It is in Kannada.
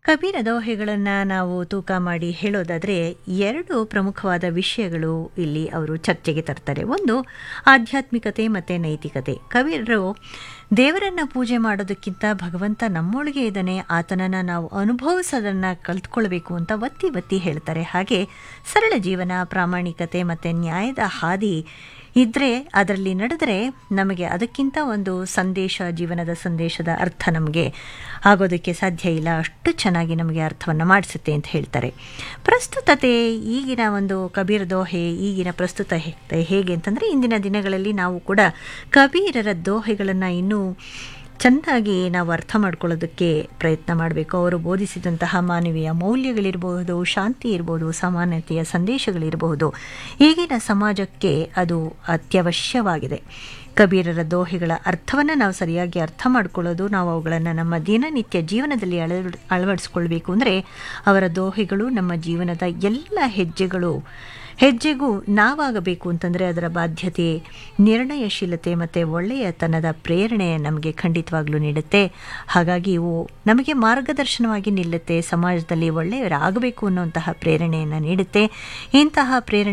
ಕಬೀರ ದೋಹೆಗಳನ್ನು ನಾವು ತೂಕ ಮಾಡಿ ಹೇಳೋದಾದರೆ ಎರಡು ಪ್ರಮುಖವಾದ ವಿಷಯಗಳು ಇಲ್ಲಿ ಅವರು ಚರ್ಚೆಗೆ ತರ್ತಾರೆ ಒಂದು ಆಧ್ಯಾತ್ಮಿಕತೆ ಮತ್ತು ನೈತಿಕತೆ ಕಬೀರರು ದೇವರನ್ನು ಪೂಜೆ ಮಾಡೋದಕ್ಕಿಂತ ಭಗವಂತ ನಮ್ಮೊಳಗೆ ಇದ್ದಾನೆ ಆತನನ್ನು ನಾವು ಅನುಭವಿಸೋದನ್ನು ಕಲ್ತ್ಕೊಳ್ಬೇಕು ಅಂತ ಒತ್ತಿ ಒತ್ತಿ ಹೇಳ್ತಾರೆ ಹಾಗೆ ಸರಳ ಜೀವನ ಪ್ರಾಮಾಣಿಕತೆ ಮತ್ತು ನ್ಯಾಯದ ಹಾದಿ ಇದ್ದರೆ ಅದರಲ್ಲಿ ನಡೆದರೆ ನಮಗೆ ಅದಕ್ಕಿಂತ ಒಂದು ಸಂದೇಶ ಜೀವನದ ಸಂದೇಶದ ಅರ್ಥ ನಮಗೆ ಆಗೋದಕ್ಕೆ ಸಾಧ್ಯ ಇಲ್ಲ ಅಷ್ಟು ಚೆನ್ನಾಗಿ ನಮಗೆ ಅರ್ಥವನ್ನು ಮಾಡಿಸುತ್ತೆ ಅಂತ ಹೇಳ್ತಾರೆ ಪ್ರಸ್ತುತತೆ ಈಗಿನ ಒಂದು ಕಬೀರ್ ದೋಹೆ ಈಗಿನ ಪ್ರಸ್ತುತ ಹೇಗೆ ಅಂತಂದರೆ ಇಂದಿನ ದಿನಗಳಲ್ಲಿ ನಾವು ಕೂಡ ಕಬೀರರ ದೋಹೆಗಳನ್ನು ಇನ್ನೂ ಚೆನ್ನಾಗಿ ನಾವು ಅರ್ಥ ಮಾಡ್ಕೊಳ್ಳೋದಕ್ಕೆ ಪ್ರಯತ್ನ ಮಾಡಬೇಕು ಅವರು ಬೋಧಿಸಿದಂತಹ ಮಾನವೀಯ ಮೌಲ್ಯಗಳಿರಬಹುದು ಶಾಂತಿ ಇರ್ಬೋದು ಸಮಾನತೆಯ ಸಂದೇಶಗಳಿರಬಹುದು ಈಗಿನ ಸಮಾಜಕ್ಕೆ ಅದು ಅತ್ಯವಶ್ಯವಾಗಿದೆ ಕಬೀರರ ದೋಹೆಗಳ ಅರ್ಥವನ್ನು ನಾವು ಸರಿಯಾಗಿ ಅರ್ಥ ಮಾಡ್ಕೊಳ್ಳೋದು ನಾವು ಅವುಗಳನ್ನು ನಮ್ಮ ದಿನನಿತ್ಯ ಜೀವನದಲ್ಲಿ ಅಳ ಅಳವಡಿಸ್ಕೊಳ್ಬೇಕು ಅಂದರೆ ಅವರ ದೋಹೆಗಳು ನಮ್ಮ ಜೀವನದ ಎಲ್ಲ ಹೆಜ್ಜೆಗಳು ಹೆಜ್ಜೆಗೂ ನಾವಾಗಬೇಕು ಅಂತಂದರೆ ಅದರ ಬಾಧ್ಯತೆ ನಿರ್ಣಯಶೀಲತೆ ಮತ್ತು ಒಳ್ಳೆಯತನದ ಪ್ರೇರಣೆ ನಮಗೆ ಖಂಡಿತವಾಗ್ಲೂ ನೀಡುತ್ತೆ ಹಾಗಾಗಿ ಇವು ನಮಗೆ ಮಾರ್ಗದರ್ಶನವಾಗಿ ನಿಲ್ಲುತ್ತೆ ಸಮಾಜದಲ್ಲಿ ಒಳ್ಳೆಯವರಾಗಬೇಕು ಅನ್ನುವಂತಹ ಪ್ರೇರಣೆಯನ್ನು ನೀಡುತ್ತೆ ಇಂತಹ ಪ್ರೇರಣೆ